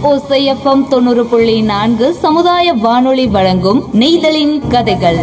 ஓசைஎஃப்எம் தொண்ணூறு புள்ளி நான்கு சமுதாய வானொலி வழங்கும் நெய்தலின் கதைகள்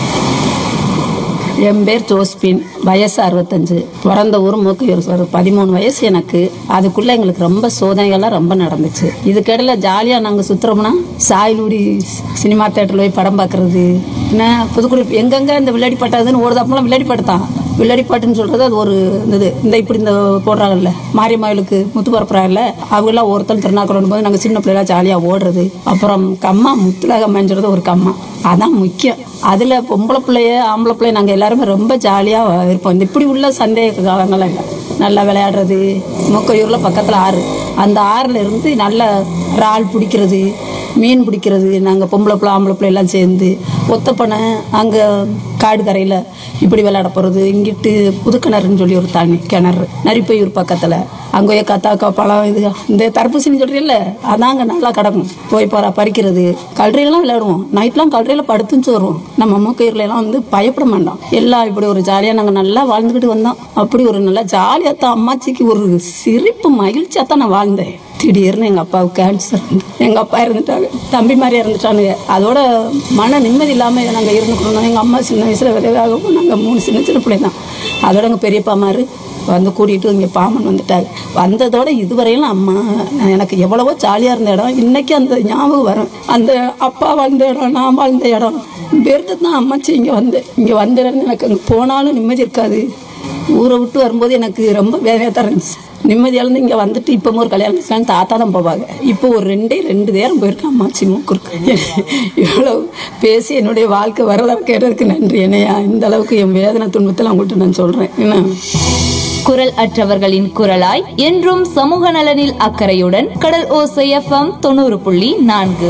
என் பேர் ஜோஸ்பின் வயசு அறுபத்தஞ்சு பிறந்த ஊர் மூக்கையூர் சார் பதிமூணு வயசு எனக்கு அதுக்குள்ள எங்களுக்கு ரொம்ப சோதனைகள்லாம் ரொம்ப நடந்துச்சு இதுக்கிடையில ஜாலியாக நாங்கள் சுற்றுறோம்னா சாயலூடி சினிமா தேட்டரில் போய் படம் பார்க்கறது என்ன புதுக்குடி எங்கெங்க இந்த விளையாடி பாட்டாதுன்னு ஓடுதாப்பெல்லாம் விளையாடி பாட்டு தான் விளையாடி பாட்டுன்னு சொல்றது அது ஒரு இது இந்த இப்படி இந்த போடுறாங்கல்ல மாரியம்மாவிலுக்கு முத்து பரப்புறாங்கல்ல அவங்கெல்லாம் ஒருத்தர் திருநாக்கள் போது நாங்கள் சின்ன பிள்ளைலாம் ஜாலியாக ஓடுறது அப்புறம் கம்மா முத்துலகம்மான்னு சொல்றது ஒரு கம்மா அதான் முக்கியம் அதில் பொம்பளை பிள்ளைய ஆம்பளை பிள்ளைய நாங்கள் எல்லாருமே ரொம்ப ஜாலியாக இருப்போம் இந்த இப்படி உள்ள சந்தேக காலங்கள்லாம் இல்லை நல்லா விளையாடுறது மூக்கையூரில் பக்கத்தில் ஆறு அந்த ஆறில் இருந்து நல்ல இறால் பிடிக்கிறது மீன் பிடிக்கிறது நாங்கள் பொம்பளை பிள்ளை ஆம்பளை பிள்ளை எல்லாம் சேர்ந்து ஒத்தப்பனை அங்கே காடு கரையில் இப்படி விளையாட போகிறது இங்கிட்டு புதுக்கிணறுன்னு சொல்லி ஒரு தண்ணி கிணறு நரிப்பையூர் பக்கத்தில் அங்கே கத்தாக்கா பழம் இது இந்த தர்பூசணி சொல்கிறீல்ல அதான் அங்கே நல்லா கிடக்கும் போய் பற பறிக்கிறது கல்றையெல்லாம் விளையாடுவோம் நைட்லாம் கல்றையில் படுத்துச்சு வருவோம் நம்ம மூக்கையூர்ல எல்லாம் வந்து பயப்பட மாட்டோம் எல்லாம் இப்படி ஒரு ஜாலியாக நாங்கள் நல்லா வாழ்ந்துக்கிட்டு வந்தோம் அப்படி ஒரு நல்லா ஜாலியாக தான் அம்மாச்சிக்கு ஒரு சிரிப்பு மகிழ்ச்சியாக தான் நான் வாழ்ந்தேன் திடீர்னு எங்கள் அப்பாவுக்கு கேன்சர் எங்கள் அப்பா இறந்துட்டாங்க தம்பி மாதிரி இறந்துட்டானுங்க அதோட மன நிம்மதி இல்லாமல் நாங்கள் இருந்துக்கணும் எங்கள் அம்மா சின்ன வயசில் விதவாகவும் நாங்கள் மூணு சின்ன சின்ன பிள்ளை தான் அதோட எங்கள் பெரியப்பா மாதிரி வந்து கூட்டிகிட்டு இங்கே பாமன் வந்துட்டாங்க வந்ததோட இதுவரையிலும் அம்மா நான் எனக்கு எவ்வளவோ ஜாலியாக இருந்த இடம் இன்னைக்கு அந்த ஞாபகம் வரும் அந்த அப்பா வாழ்ந்த இடம் நான் வாழ்ந்த இடம் பெருத்து தான் அம்மாச்சி இங்கே வந்தேன் இங்கே வந்த இடம் எனக்கு அங்கே போனாலும் நிம்மதி இருக்காது ஊரை விட்டு வரும்போது எனக்கு ரொம்ப வேதனையாக தான் இருந்துச்சு நிம்மதியாக இருந்து இங்கே வந்துட்டு இப்போ ஒரு கல்யாணம் வச்சுக்கலாம் தாத்தா தான் போவாங்க இப்போ ஒரு ரெண்டே ரெண்டு நேரம் போயிருக்கேன் அம்மாச்சி மூக்குருக்கு இவ்வளோ பேசி என்னுடைய வாழ்க்கை வரலாறு கேட்டதுக்கு நன்றி என்னையா இந்த அளவுக்கு என் வேதனை துன்பத்தில் உங்கள்கிட்ட நான் சொல்கிறேன் என்ன குரல் அற்றவர்களின் குரலாய் என்றும் சமூக நலனில் அக்கறையுடன் கடல் ஓசைஎஃப்எம் தொண்ணூறு புள்ளி நான்கு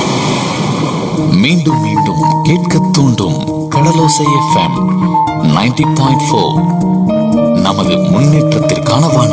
மீண்டும் மீண்டும் கேட்க தூண்டும் Kadalosai FM ninety point four நமது முன்னேற்றத்திற்கான வானொலி